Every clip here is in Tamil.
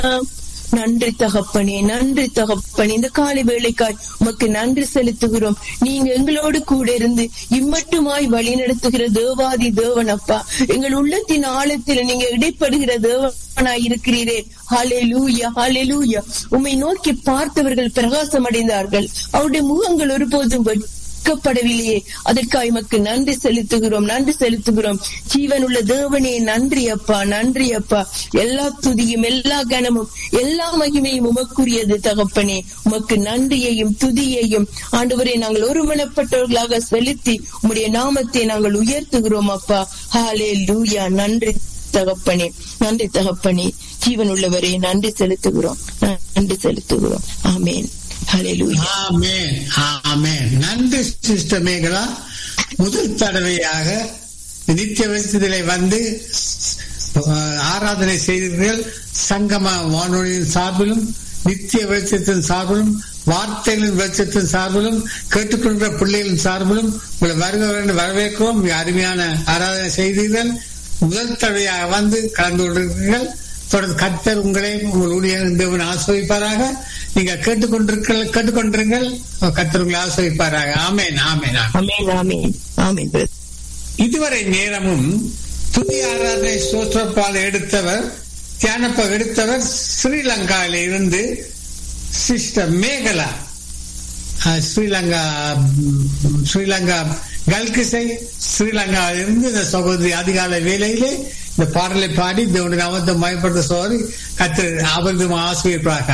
நன்றி தகப்பனே நன்றி தகப்பனே இந்த காலை வேளைக்காய் உமக்கு நன்றி செலுத்துகிறோம் நீங்க எங்களோடு கூட இருந்து இம்மட்டுமாய் வழி நடத்துகிற தேவாதி தேவன் அப்பா எங்கள் உள்ளத்தின் ஆழத்தில் நீங்க இடைப்படுகிற தேவனாய் இருக்கிறீரே ஹாலே லூயா ஹாலே லூயா உம்மை நோக்கி பார்த்தவர்கள் பிரகாசம் அடைந்தார்கள் அவருடைய முகங்கள் ஒருபோதும் வெட்கப்படவில்லையே அதற்காக எமக்கு நன்றி செலுத்துகிறோம் நன்றி செலுத்துகிறோம் ஜீவன் உள்ள தேவனே நன்றி அப்பா நன்றி அப்பா எல்லா துதியும் எல்லா கனமும் எல்லா மகிமையும் உமக்குரியது தகப்பனே உமக்கு நன்றியையும் துதியையும் ஆண்டவரை நாங்கள் ஒருமனப்பட்டவர்களாக செலுத்தி உம்முடைய நாமத்தை நாங்கள் உயர்த்துகிறோம் அப்பா ஹாலே லூயா நன்றி தகப்பனே நன்றி தகப்பனே ஜீவன் உள்ளவரே நன்றி செலுத்துகிறோம் நன்றி செலுத்துகிறோம் ஆமேன் ஹalleluya ஆமென் ஆமென் நன்றி சிஸ்டர் மேகலா முதல் தடவையாக நித்திய வெளிச்சத்திலே வந்து அஹ், ஆராதனை செய்தீர்கள் சங்கம வானொலியின் சார்பிலும் நித்திய வெளிச்சத்தின் சார்பிலும் வார்த்தைகளின் வெளிச்சத்தின் சார்பிலும் கேட்டுக்கொண்ட பிள்ளைகளின் சார்பிலும் உங்களை வருக வேண்டும் வரவேற்கிறோம் மிக அருமையான ஆராதனை செய்தீர்கள் முதல் தடவையாக வந்து கலந்து கொண்டிருக்கிறீர்கள் தொடர்ந்து கர்த்தர் உங்களை உங்கள் ஊழியர் தேவன் ஆசிரிப்பாராக நீங்க கேட்டுக்கொண்டிருக்க கேட்டுக்கொண்டிருங்கள் கர்த்தர் உங்களை ஆசிரிப்பாராக ஆமேன் ஆமேன் ஆமேன் ஆமென் ஆமென் ஆமென் brother. இதுவரை நேரமும் துதி ஆராதனை சோற்றப்பால் எடுத்தவர் தியானப்ப எடுத்தவர் ஸ்ரீலங்காவில இருந்து சிஸ்டர் மேகலா அஹ், ஸ்ரீலங்கா ம், ஸ்ரீலங்கா கல்கிசை ஸ்ரீலங்காவில் இருந்து இந்த சகோதரி அதிகாலை வேலையிலே இந்த பாடலை பாடி தேவனுடைய நாமத்தை மயப்படுத்த சோதரி கத்து அபர்தம் ஆசிரியப்பாக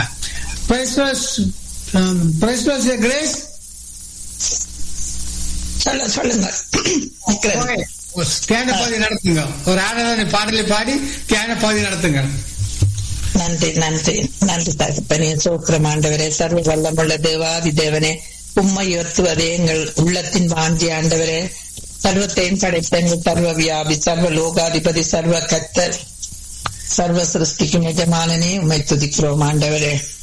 கிரேஸ் சொல்ல சொல்லுங்க கேட்கிறேன். தியான பாதி நடத்துங்க ஒரு ஆராதனை பாடலை பாடி தியான பாதி நடத்துங்க நன்றி நன்றி நன்றி தகப்பனே சோக்கிரம் ஆண்டவரே சர்வ வல்லமுள்ள தேவாதி தேவனே உம்மை உயர்த்துவதே எங்கள் உள்ளத்தின் வாஞ்சி ஆண்டவரே சர்வத்தையும் படைத்த எங்கள் சர்வ வியாபி சர்வ லோகாதிபதி சர்வ கத்தர் சர்வ சிருஷ்டிக்கும் எஜமானனே உம்மை துதிக்கிறோம் ஆண்டவரே